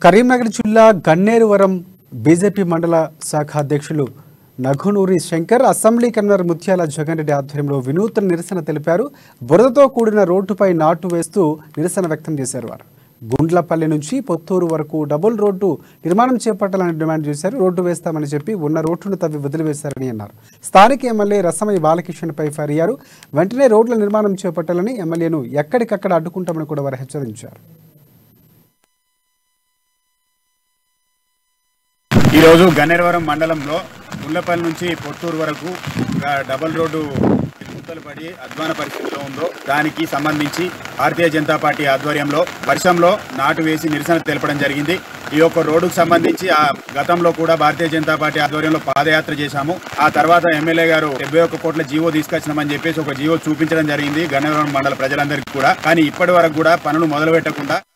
కరీంనగర్ జిల్లా గన్నేరువరం బీజేపీ మండల శాఖ అధ్యక్షులు నఘునూరి శంకర్ అసెంబ్లీ కన్వీనర్ ముత్యాల జగన్ రెడ్డి ఆధ్వర్యంలో వినూత్న నిరసన తెలిపారు బురదతో కూడిన రోడ్డుపై నాటు వేస్తూ నిరసన వ్యక్తం చేశారు వారు గుండ్లపల్లి నుంచి పొత్తూరు వరకు డబుల్ రోడ్డు నిర్మాణం చేపట్టాలని డిమాండ్ చేశారు రోడ్డు వేస్తామని చెప్పి ఉన్న రోడ్డును తవ్వి వదిలివేశారని అన్నారు స్థానిక ఎమ్మెల్యే రసమయ్య బాలకిషన్పై ఫిర్యాదు వెంటనే రోడ్ల నిర్మాణం చేపట్టాలని ఎమ్మెల్యేను ఎక్కడికక్కడ అడ్డుకుంటామని కూడా వారు హెచ్చరించారు ఈరోజు గన్నేరవరం మండలంలో గుండ్లపల్లి నుంచి పొట్టూరు వరకు ఒక డబల్ రోడ్డు గుంతలు పడి అధ్వాన పరిస్థితిలో ఉందో దానికి సంబంధించి భారతీయ జనతా పార్టీ ఆధ్వర్యంలో వర్షంలో నాటు వేసి నిరసన తెలపడం జరిగింది ఈ యొక్క రోడ్డుకు సంబంధించి ఆ గతంలో కూడా భారతీయ జనతా పార్టీ ఆధ్వర్యంలో పాదయాత్ర చేశాము ఆ తర్వాత ఎమ్మెల్యే గారు డెబ్బై ఒక్క కోట్ల జీవో తీసుకొచ్చినామని చెప్పేసి ఒక జీవో చూపించడం జరిగింది గన్నవరం మండల ప్రజలందరికీ కూడా కానీ ఇప్పటి వరకు కూడా పనులు మొదలు పెట్టకుండా